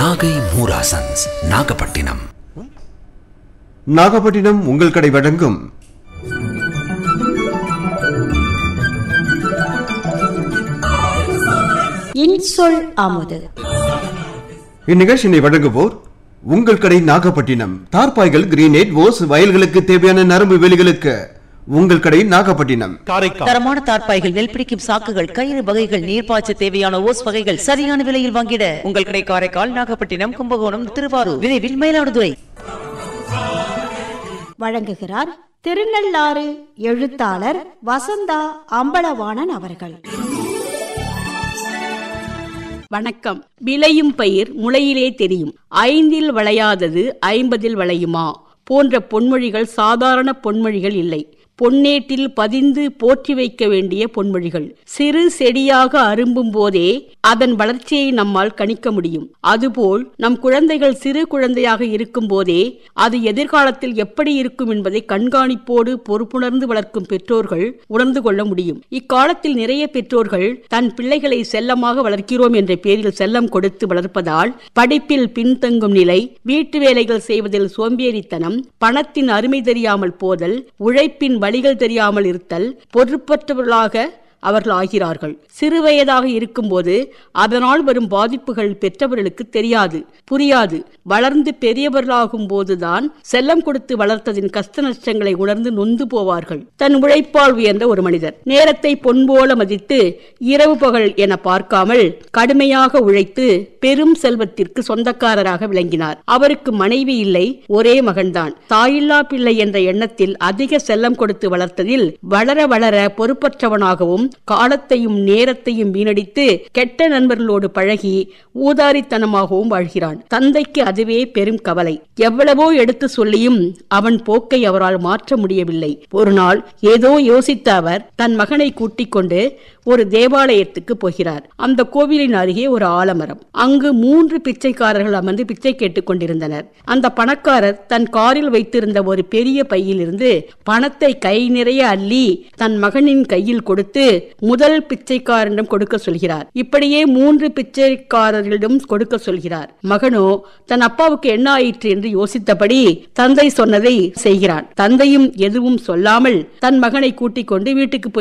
நாகை மூராசன்ஸ் நாகப்பட்டினம் நாகப்பட்டினம் உங்கள் கடை வழங்கும் இன்சொல் அமுது இந்நிகழ்ச்சியினை வழங்குவோர் உங்கள் கடை நாகப்பட்டினம் தார்பாய்கள் கிரீனேட் ஓஸ் வயல்களுக்கு தேவையான நரம்பு வேலிகளுக்கு உங்கள் கடை நாகப்பட்டினம் காரைக்கால் தரமான தார்ப்பாய்கள் நெல் பிடிக்கும் சாக்குகள் கயிறு வகைகள் நீர்ப்பாய்ச்ச தேவையான ஓஸ் வகைகள் சரியான விலையில் வாங்கிட உங்கள் கடை காரைக்கால் நாகப்பட்டினம் கும்பகோணம் திருவாரூர் விரைவில் மயிலாடுதுறை வழங்குகிறார் திருநள்ளாறு எழுத்தாளர் வசந்தா அம்பலவாணன் அவர்கள் வணக்கம் விளையும் பயிர் முளையிலே தெரியும் ஐந்தில் விளையாதது ஐம்பதில் விளையுமா போன்ற பொன்மொழிகள் சாதாரண பொன்மொழிகள் இல்லை பொன்னேட்டில் பதிந்து போற்றி வைக்க வேண்டிய பொன்மொழிகள் சிறு செடியாக அரும்பும் போதே அதன் வளர்ச்சியை நம்மால் கணிக்க முடியும் அதுபோல் நம் குழந்தைகள் சிறு குழந்தையாக இருக்கும் போதே அது எதிர்காலத்தில் எப்படி இருக்கும் என்பதை கண்காணிப்போடு பொறுப்புணர்ந்து வளர்க்கும் பெற்றோர்கள் உணர்ந்து கொள்ள முடியும் இக்காலத்தில் நிறைய பெற்றோர்கள் தன் பிள்ளைகளை செல்லமாக வளர்க்கிறோம் என்ற பேரில் செல்லம் கொடுத்து வளர்ப்பதால் படிப்பில் பின்தங்கும் நிலை வீட்டு வேலைகள் செய்வதில் சோம்பேறித்தனம் பணத்தின் அருமை தெரியாமல் போதல் உழைப்பின் வழிகள் தெரியாமல் இருத்தல் பொறுப்பற்றவர்களாக அவர்கள் ஆகிறார்கள் சிறு வயதாக இருக்கும்போது அதனால் வரும் பாதிப்புகள் பெற்றவர்களுக்கு தெரியாது புரியாது வளர்ந்து பெரியவர்களாகும் போதுதான் செல்லம் கொடுத்து வளர்த்ததின் கஷ்ட நஷ்டங்களை உணர்ந்து நொந்து போவார்கள் தன் உழைப்பால் உயர்ந்த ஒரு மனிதர் நேரத்தை பொன்போல மதித்து இரவு பகல் என பார்க்காமல் கடுமையாக உழைத்து பெரும் செல்வத்திற்கு சொந்தக்காரராக விளங்கினார் அவருக்கு மனைவி இல்லை ஒரே மகன்தான் தாயில்லா பிள்ளை என்ற எண்ணத்தில் அதிக செல்லம் கொடுத்து வளர்த்ததில் வளர வளர பொறுப்பற்றவனாகவும் காலத்தையும் நேரத்தையும் வீணடித்து கெட்ட நண்பர்களோடு பழகி ஊதாரித்தனமாகவும் வாழ்கிறான் தந்தைக்கு அதுவே பெரும் கவலை எவ்வளவோ எடுத்து சொல்லியும் அவன் போக்கை அவரால் மாற்ற முடியவில்லை ஒரு நாள் ஏதோ யோசித்த அவர் தன் மகனை கூட்டிக் கொண்டு ஒரு தேவாலயத்துக்கு போகிறார் அந்த கோவிலின் அருகே ஒரு ஆலமரம் அங்கு மூன்று பிச்சைக்காரர்கள் அமர்ந்து பிச்சை கேட்டுக் கொண்டிருந்தனர் அந்த பணக்காரர் தன் காரில் வைத்திருந்த ஒரு பெரிய பையிலிருந்து பணத்தை கை நிறைய அள்ளி தன் மகனின் கையில் கொடுத்து முதல் பிச்சைக்காரனிடம் கொடுக்க சொல்கிறார் இப்படியே மூன்று பிச்சைக்காரர்களிடம் கொடுக்க சொல்கிறார் மகனோ தன் அப்பாவுக்கு என்ன ஆயிற்று என்று யோசித்தபடி தந்தை சொன்னதை செய்கிறான் தந்தையும் எதுவும் சொல்லாமல் தன் மகனை கூட்டிக் கொண்டு வீட்டுக்கு போய்